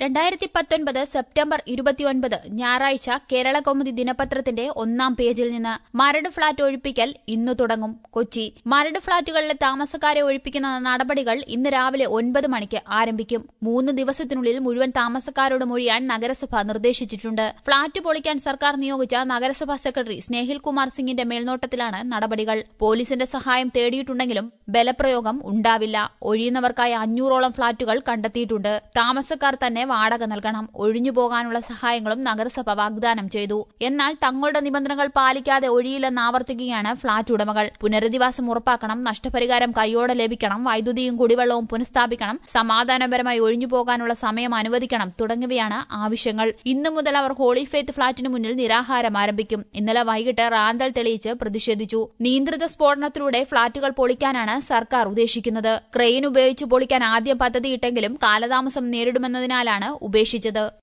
രണ്ടായിരത്തി പത്തൊൻപത് സെപ്റ്റംബർ ഇരുപത്തിയൊൻപത് ഞായറാഴ്ച കേരള കൗമുദി ദിനപത്രത്തിന്റെ ഒന്നാം പേജിൽ നിന്ന് മരട് ഫ്ളാറ്റ് ഒഴിപ്പിക്കൽ ഇന്ന് തുടങ്ങും കൊച്ചി മരട് ഫ്ളാറ്റുകളിലെ താമസക്കാരെ ഒഴിപ്പിക്കുന്ന നടപടികൾ ഇന്ന് രാവിലെ ഒൻപത് മണിക്ക് ആരംഭിക്കും മൂന്ന് ദിവസത്തിനുള്ളിൽ മുഴുവൻ താമസക്കാരോട് മൊഴിയാൻ നഗരസഭ നിർദ്ദേശിച്ചിട്ടുണ്ട് ഫ്ളാറ്റ് പൊളിക്കാൻ സർക്കാർ നിയോഗിച്ച നഗരസഭാ സെക്രട്ടറി സ്നേഹിൽ കുമാർ സിംഗിന്റെ മേൽനോട്ടത്തിലാണ് നടപടികൾ പോലീസിന്റെ സഹായം തേടിയിട്ടുണ്ടെങ്കിലും ബലപ്രയോഗം ഉണ്ടാവില്ല ഒഴിയുന്നവർക്കായി അഞ്ഞൂറോളം ഫ്ളാറ്റുകൾ കണ്ടെത്തിയിട്ടുണ്ട് താമസക്കാർ തന്നെ വാടക നൽകണം ഒഴിഞ്ഞുപോകാനുള്ള സഹായങ്ങളും നഗരസഭ വാഗ്ദാനം ചെയ്തു എന്നാൽ തങ്ങളുടെ നിബന്ധനകൾ പാലിക്കാതെ ഒഴിയില്ലെന്ന് ആവർത്തിക്കുകയാണ് ഫ്ളാറ്റ് ഉടമകൾ പുനരധിവാസം ഉറപ്പാക്കണം നഷ്ടപരിഹാരം കൈയോടെ ലഭിക്കണം വൈദ്യുതിയും കുടിവെള്ളവും പുനഃസ്ഥാപിക്കണം സമാധാനപരമായി ഒഴിഞ്ഞുപോകാനുള്ള സമയം അനുവദിക്കണം തുടങ്ങിയവയാണ് ആവശ്യങ്ങൾ ഇന്നു മുതൽ അവർ ഹോളി ഫെയ്ത്ത് ഫ്ളാറ്റിന് മുന്നിൽ നിരാഹാരം ആരംഭിക്കും ഇന്നലെ വൈകിട്ട് റാന്തൽ തെളിയിച്ച് പ്രതിഷേധിച്ചു നിയന്ത്രിത സ്ഫോടനത്തിലൂടെ ഫ്ളാറ്റുകൾ പൊളിക്കാനാണ് സർക്കാർ ഉദ്ദേശിക്കുന്നത് ക്രെയിൻ ഉപയോഗിച്ച് പൊളിക്കാൻ ആദ്യം പദ്ധതിയിട്ടെങ്കിലും കാലതാമസം നേരിടുമെന്നതിനാലാണ് ഉപേക്ഷിച്ചത്